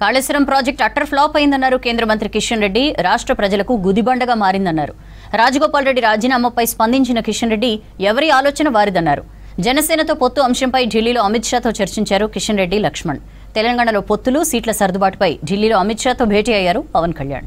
Kaleshwaram project utter flop అయిందన్నారు కేంద్ర మంత్రి కిషన్ రెడ్డి రాష్ట్ర ప్రజలకు గుదిబండగా మారిందన్నారు రాజగోపాల్ రెడ్డి రాజీనామాపై స్పందించిన కిషన్ రెడ్డి ఎవరి ఆలోచన వారిదన్నారు జనసేనతో పొత్తు అంశంపై ఢిల్లీలో అమిత్ షాతో చర్చించారు కిషన్ రెడ్డి లక్ష్మణ్ తెలంగాణలో పొత్తులు సీట్ల సర్దుబాటుపై ఢిల్లీలో అమిత్ షాతో భేటీ అయ్యారు పవన్ కళ్యాణ్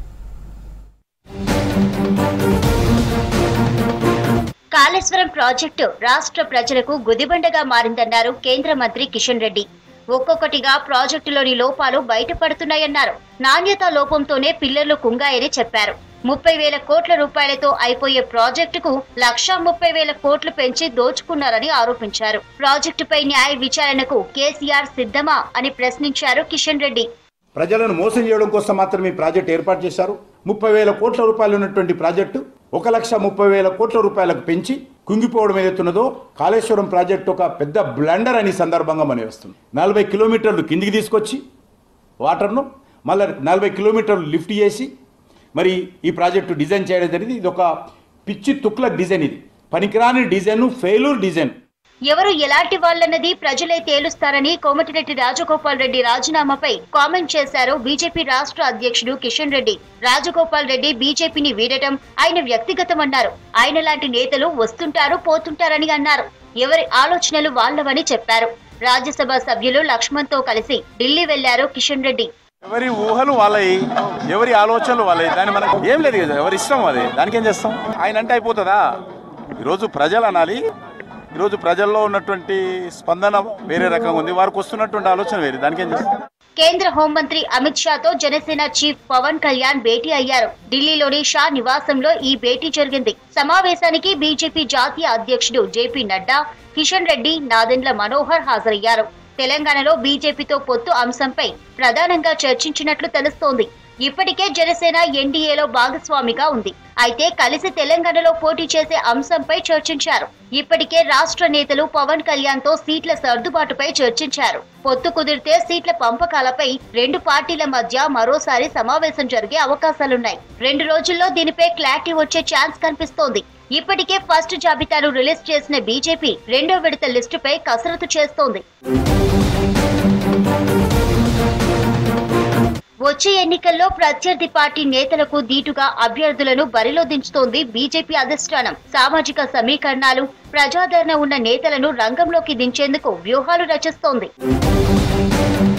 కాళేశ్వరం ప్రాజెక్టు రాష్ట్ర ప్రజలకు గుదిబండగా మారిందన్నారు కేంద్ర మంత్రి కిషన్ రెడ్డి ఒక్కొక్కటిగా ప్రాజెక్టులోని లోపాలు బయటపడుతున్నాయన్నారు నాణ్యత లోపంతోనే పిల్లర్లు కుంగాయని చెప్పారు ముప్పై వేల కోట్ల రూపాయలతో అయిపోయే ప్రాజెక్టుకు లక్షా ముప్పై వేల కోట్లు పెంచి దోచుకున్నారని ఆరోపించారు ప్రాజెక్టుపై న్యాయ విచారణకు కేసీఆర్ సిద్ధమా అని ప్రశ్నించారు కిషన్ రెడ్డి ప్రజలను మోసం చేయడం కోసం మాత్రమే ఈ ప్రాజెక్ట్ ఏర్పాటు చేశారు ముప్పై వేల కోట్ల రూపాయలు ఉన్నటువంటి ప్రాజెక్టు ఒక లక్ష ముప్పై వేల కోట్ల రూపాయలకు పెంచి కుంగిపోవడం ఏదైతున్నదో కాళేశ్వరం ప్రాజెక్టు ఒక పెద్ద బ్లండర్ అని సందర్భంగా మనం వస్తుంది నలభై కిలోమీటర్లు కిందికి తీసుకొచ్చి వాటర్ను మళ్ళీ నలభై కిలోమీటర్లు లిఫ్ట్ చేసి మరి ఈ ప్రాజెక్టు డిజైన్ చేయడం జరిగింది ఇది ఒక పిచ్చి తుక్ల డిజైన్ ఇది పనికిరాని డిజైన్ ఫెయిలూర్ డిజైన్ ఎవరు ఎలాంటి వాళ్ళన్నది ప్రజలే తేలుస్తారని కోమటిరెడ్డి రాజగోపాల్ రెడ్డి రాజీనామాపై కామెంట్ చేశారు బీజేపీ రాష్ట్ర అధ్యక్షుడు కిషన్ రెడ్డి రాజగోపాల్ రెడ్డి బీజేపీని వీడటం ఆయన వ్యక్తిగతమన్నారు ఆయన లాంటి నేతలు వస్తుంటారు పోతుంటారని అన్నారు ఎవరి ఆలోచనలు వాళ్ళవని చెప్పారు రాజ్యసభ సభ్యులు లక్ష్మణ్ తో కలిసి ఢిల్లీ వెళ్లారు కిషన్ రెడ్డి ఎవరి ఊహలు వాళ్ళవి ఎవరి ఆలోచనలు వాళ్ళవి దాన్ని మనకు ఏం లేదు కదా ఎవరి ఇష్టం అది దానికి ఏం చేస్తాం ఆయన అంటే అయిపోతుందా ఈరోజు ప్రజలు అనాలి ఈరోజు ప్రజల్లో ఉన్నటువంటి స్పందన వేరే రకంగా ఉంది వారికి వస్తున్నటువంటి ఆలోచన వేరే దానికి ఏం చేస్తాం కేంద్ర హోంమంత్రి అమిత్ షాతో జనసేన చీఫ్ పవన్ కళ్యాణ్ భేటీ అయ్యారు ఢిల్లీలోని షా నివాసంలో ఈ భేటీ జరిగింది సమావేశానికి బీజేపీ జాతీయ అధ్యక్షుడు జేపీ నడ్డా కిషన్ రెడ్డి నాదెండ్ల మనోహర్ హాజరయ్యారు తెలంగాణలో బీజేపీతో పొత్తు అంశంపై ప్రధానంగా చర్చించినట్లు తెలుస్తోంది ఇప్పటికే జనసేన ఎన్డీఏలో భాగస్వామిగా ఉంది అయితే కలిసి తెలంగాణలో పోటీ చేసే అంశంపై చర్చించారు ఇప్పటికే రాష్ట్ర నేతలు పవన్ కళ్యాణ్ తో సీట్ల సర్దుబాటుపై చర్చించారు పొత్తు కుదిరితే సీట్ల పంపకాలపై రెండు పార్టీల మధ్య మరోసారి సమావేశం జరిగే అవకాశాలున్నాయి రెండు రోజుల్లో దీనిపై క్లారిటీ వచ్చే ఛాన్స్ కనిపిస్తోంది ఇప్పటికే ఫస్ట్ జాబితాను రిలీజ్ చేసిన బీజేపీ రెండో విడత లిస్టుపై కసరత్తు చేస్తోంది వచ్చే ఎన్నికల్లో ప్రత్యర్థి పార్టీ నేతలకు దీటుగా అభ్యర్థులను బరిలో దించుతోంది బీజేపీ అధిష్టానం సామాజిక సమీకరణాలు ప్రజాదరణ ఉన్న నేతలను రంగంలోకి దించేందుకు వ్యూహాలు రచిస్తోంది